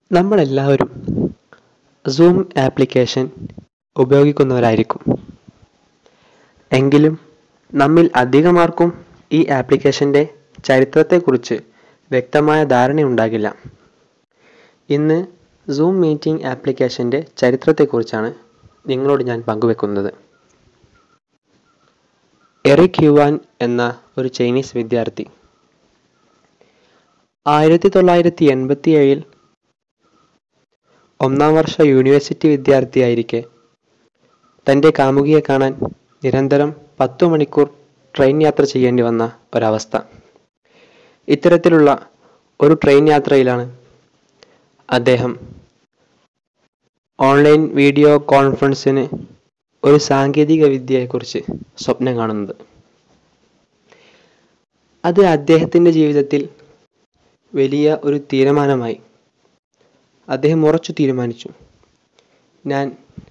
നമ്മളെല്ലാവരും zoom application ഉപയോഗിക്കുന്നവരായിരിക്കും എങ്കിലും നമ്മിൽ അധികമാർക്കും ഈ ആപ്ലിക്കേഷൻ്റെ ചരിത്രത്തെക്കുറിച്ച് വ്യക്തമായ ധാരണയുണ്ടാകില്ല ഇന്ന് സൂം മീറ്റിംഗ് ആപ്ലിക്കേഷൻ്റെ ചരിത്രത്തെക്കുറിച്ചാണ് നിങ്ങളോട് ഞാൻ പങ്കുവെക്കുന്നത് എറിക് യുവാൻ എന്ന ഒരു ചൈനീസ് വിദ്യാർത്ഥി ആയിരത്തി തൊള്ളായിരത്തി എൺപത്തി ഏഴിൽ ഒന്നാം വർഷ യൂണിവേഴ്സിറ്റി വിദ്യാർത്ഥിയായിരിക്കെ തൻ്റെ കാമുകിയെ കാണാൻ നിരന്തരം പത്തു മണിക്കൂർ ട്രെയിൻ യാത്ര ചെയ്യേണ്ടി വന്ന ഒരവസ്ഥ ഇത്തരത്തിലുള്ള ഒരു ട്രെയിൻ യാത്രയിലാണ് അദ്ദേഹം ഓൺലൈൻ വീഡിയോ കോൺഫറൻസിന് ഒരു സാങ്കേതിക വിദ്യയെക്കുറിച്ച് സ്വപ്നം കാണുന്നത് അത് അദ്ദേഹത്തിൻ്റെ ജീവിതത്തിൽ വലിയ ഒരു തീരുമാനമായി അദ്ദേഹം ഉറച്ചു തീരുമാനിച്ചു ഞാൻ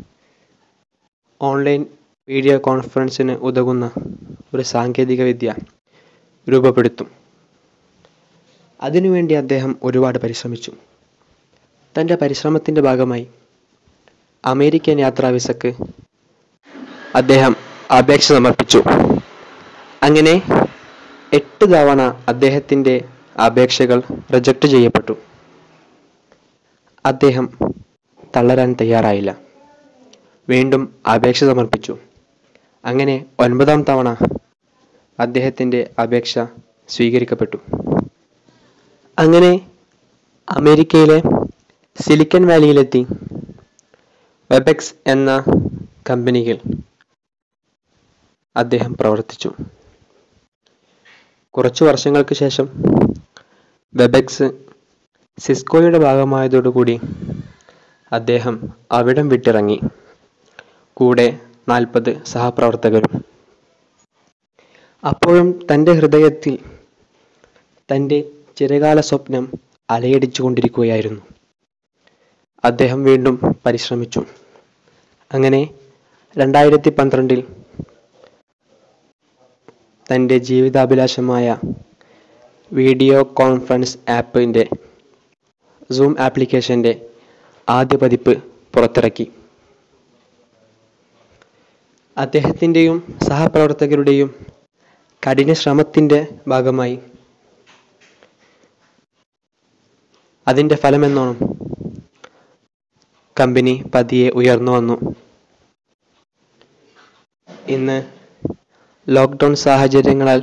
ഓൺലൈൻ വീഡിയോ കോൺഫറൻസിന് ഉതകുന്ന ഒരു സാങ്കേതിക വിദ്യ രൂപപ്പെടുത്തും അതിനുവേണ്ടി അദ്ദേഹം ഒരുപാട് പരിശ്രമിച്ചു തൻ്റെ പരിശ്രമത്തിൻ്റെ ഭാഗമായി അമേരിക്കൻ യാത്രാ വിസക്ക് അദ്ദേഹം അപേക്ഷ സമർപ്പിച്ചു അങ്ങനെ എട്ട് തവണ അദ്ദേഹത്തിൻ്റെ അപേക്ഷകൾ റിജക്റ്റ് ചെയ്യപ്പെട്ടു അദ്ദേഹം തളരാൻ തയ്യാറായില്ല വീണ്ടും അപേക്ഷ സമർപ്പിച്ചു അങ്ങനെ ഒൻപതാം തവണ അദ്ദേഹത്തിൻ്റെ അപേക്ഷ സ്വീകരിക്കപ്പെട്ടു അങ്ങനെ അമേരിക്കയിലെ സിലിക്കൺ വാലിയിലെത്തി വെബെക്സ് എന്ന കമ്പനിയിൽ അദ്ദേഹം പ്രവർത്തിച്ചു കുറച്ചു വർഷങ്ങൾക്ക് ശേഷം വെബെക്സ് സിസ്കോയുടെ ഭാഗമായതോടുകൂടി അദ്ദേഹം അവിടം വിട്ടിറങ്ങി കൂടെ നാൽപ്പത് സഹപ്രവർത്തകരും അപ്പോഴും തൻ്റെ ഹൃദയത്തിൽ തൻ്റെ ചിരകാല സ്വപ്നം അലയടിച്ചു കൊണ്ടിരിക്കുകയായിരുന്നു അദ്ദേഹം വീണ്ടും പരിശ്രമിച്ചു അങ്ങനെ രണ്ടായിരത്തി പന്ത്രണ്ടിൽ തൻ്റെ ജീവിതാഭിലാഷമായ വീഡിയോ കോൺഫറൻസ് ആപ്പിൻ്റെ സൂം ആപ്ലിക്കേഷൻ്റെ ആദ്യ പതിപ്പ് പുറത്തിറക്കി അദ്ദേഹത്തിൻ്റെയും സഹപ്രവർത്തകരുടെയും കഠിന ശ്രമത്തിൻ്റെ ഭാഗമായി അതിൻ്റെ ഫലമെന്നോണം കമ്പനി പതിയെ ഉയർന്നു വന്നു ഇന്ന് ലോക്ക്ഡൗൺ സാഹചര്യങ്ങളാൽ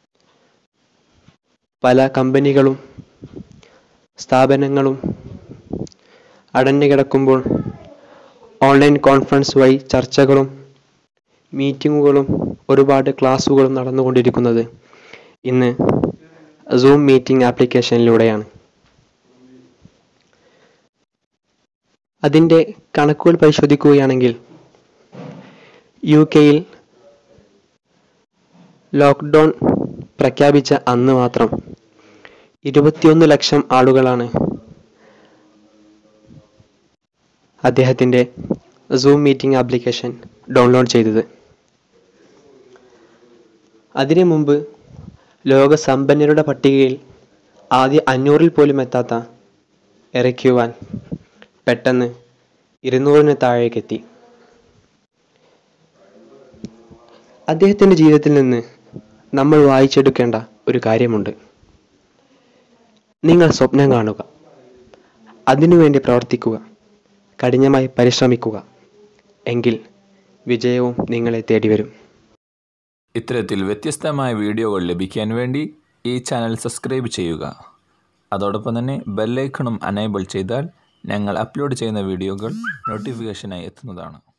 പല കമ്പനികളും സ്ഥാപനങ്ങളും അടഞ്ഞു കിടക്കുമ്പോൾ ഓൺലൈൻ കോൺഫറൻസ് വഴി ചർച്ചകളും മീറ്റിങ്ങുകളും ഒരുപാട് ക്ലാസ്സുകളും നടന്നുകൊണ്ടിരിക്കുന്നത് ഇന്ന് സൂം മീറ്റിംഗ് ആപ്ലിക്കേഷനിലൂടെയാണ് അതിൻ്റെ കണക്കുകൾ പരിശോധിക്കുകയാണെങ്കിൽ യു കെയിൽ ലോക്ക്ഡൗൺ പ്രഖ്യാപിച്ച അന്ന് മാത്രം ഇരുപത്തിയൊന്ന് ലക്ഷം ആളുകളാണ് അദ്ദേഹത്തിൻ്റെ സൂം മീറ്റിംഗ് ആപ്ലിക്കേഷൻ ഡൗൺലോഡ് ചെയ്തത് അതിനു മുമ്പ് ലോക സമ്പന്നരുടെ പട്ടികയിൽ ആദ്യ അഞ്ഞൂറിൽ പോലും എത്താത്ത ഇറക്കുവാൻ പെട്ടെന്ന് ഇരുന്നൂറിന് താഴേക്കെത്തി അദ്ദേഹത്തിൻ്റെ ജീവിതത്തിൽ നിന്ന് നമ്മൾ വായിച്ചെടുക്കേണ്ട ഒരു കാര്യമുണ്ട് നിങ്ങൾ സ്വപ്നം കാണുക അതിനുവേണ്ടി പ്രവർത്തിക്കുക കഠിനമായി പരിശ്രമിക്കുക എങ്കിൽ വിജയവും നിങ്ങളെ തേടി വരും ഇത്തരത്തിൽ വ്യത്യസ്തമായ വീഡിയോകൾ ലഭിക്കാൻ വേണ്ടി ഈ ചാനൽ സബ്സ്ക്രൈബ് ചെയ്യുക അതോടൊപ്പം തന്നെ ബെല്ലൈക്കണും അനേബിൾ ചെയ്താൽ ഞങ്ങൾ അപ്ലോഡ് ചെയ്യുന്ന വീഡിയോകൾ നോട്ടിഫിക്കേഷനായി എത്തുന്നതാണ്